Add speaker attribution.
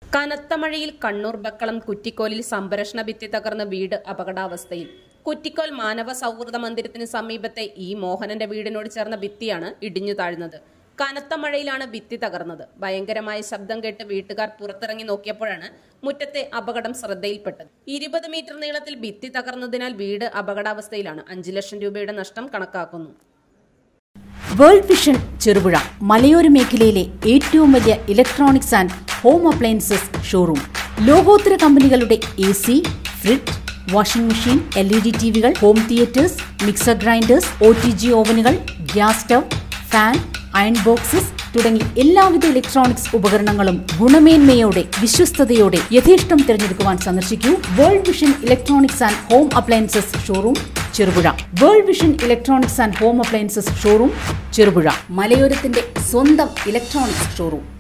Speaker 1: കനത്ത മഴയിൽ കണ്ണൂർ ബക്കളം കുറ്റിക്കോലിൽ സംരക്ഷണ ഭിത്തി തകർന്ന വീട് അപകടാവസ്ഥയിൽ കുറ്റിക്കോൽ മാനവ സൗഹൃദ മന്ദിരത്തിന് സമീപത്തെ ഈ മോഹനന്റെ വീടിനോട് ചേർന്ന ഭിത്തിയാണ് ഇടിഞ്ഞു താഴ്ന്നത് കനത്ത മഴയിലാണ് ഭിത്തി തകർന്നത് ഭയങ്കരമായ ശബ്ദം കേട്ട് വീട്ടുകാർ പുറത്തിറങ്ങി നോക്കിയപ്പോഴാണ് മുറ്റത്തെ അപകടം ശ്രദ്ധയിൽപ്പെട്ടത് ഇരുപത് മീറ്റർ നീളത്തിൽ ഭിത്തി തകർന്നതിനാൽ വീട് അപകടാവസ്ഥയിലാണ് അഞ്ചു ലക്ഷം രൂപയുടെ നഷ്ടം കണക്കാക്കുന്നു
Speaker 2: വേൾഡ് വിഷൻ ചെറുപുഴ മലയോര മേഖലയിലെ ഏറ്റവും വലിയ electronics and home appliances showroom ലോകോത്തര കമ്പനികളുടെ A C fridge washing machine L E D T വികൾ home theatres mixer grinders O T G ഓവനുകൾ gas stove fan iron boxes തുടങ്ങി എല്ലാവിധ ഇലക്ട്രോണിക്സ് ഉപകരണങ്ങളും ഗുണമേന്മയോടെ വിശ്വസ്തയോടെ യഥേഷ്ടം തിരഞ്ഞെടുക്കുവാൻ സന്ദർശിക്കൂ world vision electronics and home appliances showroom Cherupuzha world vision electronics and home appliances showroom Cherupuzha മലയോരത്തിന്റെ സ്വന്തം ഇലക്ട്രോണിക്സ് ഷോറൂം